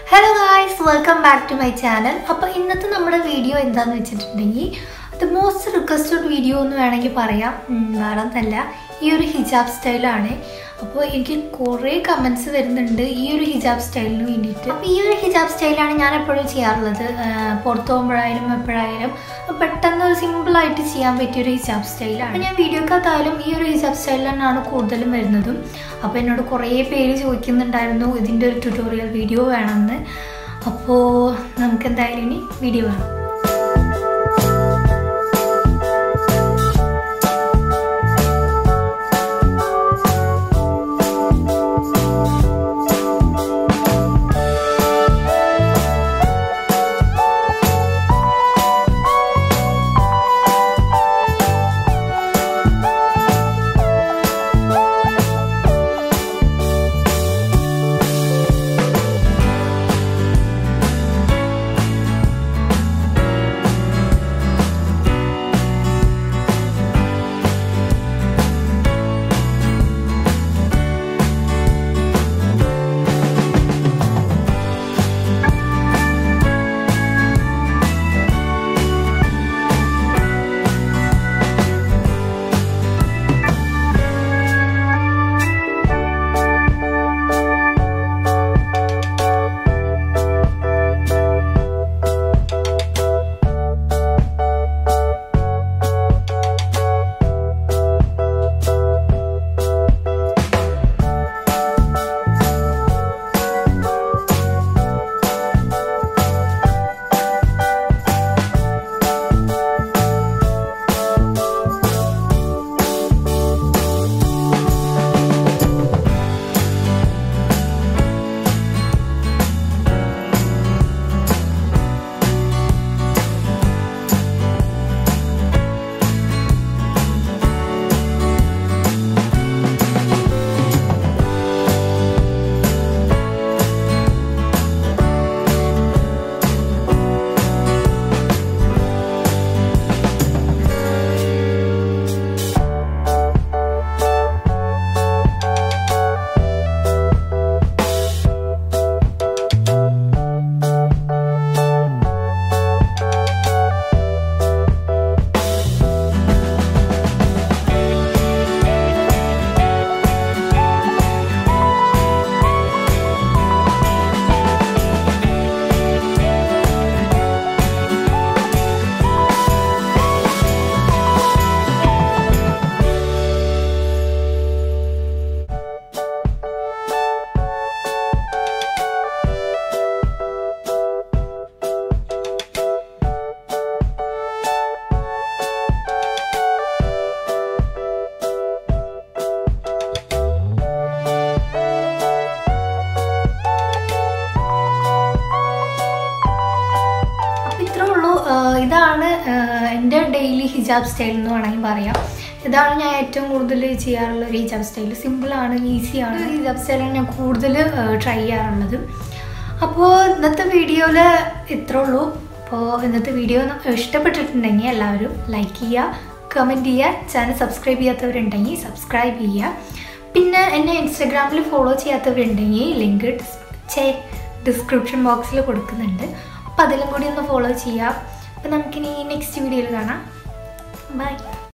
hello guys welcome back to my channel അപ്പോൾ ഇന്നത്തെ നമ്മുടെ വീഡിയോ എന്താണെന്ന് വെച്ചിട്ടുണ്ടെങ്കിൽ ദ മോസ്റ്റ് റിക്വസ്റ്റഡ് വീഡിയോ എന്ന് വേണമെങ്കിൽ പറയാം ഉം, വേറെ ഒന്നല്ല ഈ ഒരു ഹിജാബ് സ്റ്റൈലാണ് അപ്പോൾ എനിക്ക് കുറേ കമൻസ് വരുന്നുണ്ട് ഈ ഒരു ഹിജാബ് സ്റ്റൈലിന് വേണ്ടിയിട്ട് അപ്പോൾ ഈ ഒരു ഹിജാബ് സ്റ്റൈലാണ് ഞാൻ എപ്പോഴും ചെയ്യാറുള്ളത് ആ, പുറത്ത് പോകുമ്പോഴായാലും എപ്പോഴായാലും പെട്ടെന്ന് ഒരു സിമ്പിളായിട്ട് ചെയ്യാൻ പറ്റിയ ഒരു ഹിജാബ് സ്റ്റൈലാണ് അപ്പോൾ ഞാൻ വീഡിയോക്കകത്തായാലും ഈ ഒരു ഹിജാബ് സ്റ്റൈൽ തന്നെയാണ് കൂടുതലും വരുന്നതും അപ്പോൾ എന്നോട് കുറേ പേര് ചോദിക്കുന്നുണ്ടായിരുന്നു ഇതിൻ്റെ ഒരു ട്യൂട്ടോറിയൽ വീഡിയോ വേണമെന്ന് അപ്പോൾ നമുക്ക് എന്തായാലും ഇനി വീഡിയോ വേണം അപ്പോൾ ഇത്രേ ഉള്ളൂ ആഹ് ഇതാണ് ആഹ് എൻ്റെ ഡെയിലി ഹിജാബ് സ്റ്റൈൽ എന്ന് വേണമെങ്കിൽ പറയാം ഇതാണ് ഞാൻ ഏറ്റവും കൂടുതൽ ചെയ്യാറുള്ള ഒരു ഹിജാബ് സ്റ്റൈൽ സിമ്പിളാണ് ഈസിയാണ് ഹിജാബ് സ്റ്റൈലാണ് ഞാൻ കൂടുതൽ ട്രൈ ചെയ്യാറുള്ളത് അപ്പോൾ ഇന്നത്തെ വീഡിയോയിൽ ഇത്രേ ഉള്ളൂ അപ്പോൾ ഇന്നത്തെ വീഡിയോ ഇഷ്ടപ്പെട്ടിട്ടുണ്ടെങ്കിൽ എല്ലാവരും ലൈക്ക് ചെയ്യുക കമൻറ്റ് ചെയ്യുക ചാനൽ സബ്സ്ക്രൈബ് ചെയ്യാത്തവരുണ്ടെങ്കിൽ സബ്സ്ക്രൈബ് ചെയ്യുക പിന്നെ എന്നെ ഇൻസ്റ്റാഗ്രാമിൽ ഫോളോ ചെയ്യാത്തവരുണ്ടെങ്കിൽ ലിങ്ക് ചേ ഡിസ്ക്രിപ്ഷൻ ബോക്സിൽ കൊടുക്കുന്നുണ്ട് അപ്പോൾ അതിലും കൂടി ഒന്ന് ഫോളോ ചെയ്യാം അപ്പോൾ നമുക്കിനി നെക്സ്റ്റ് വീഡിയോയിൽ കാണാം ബൈ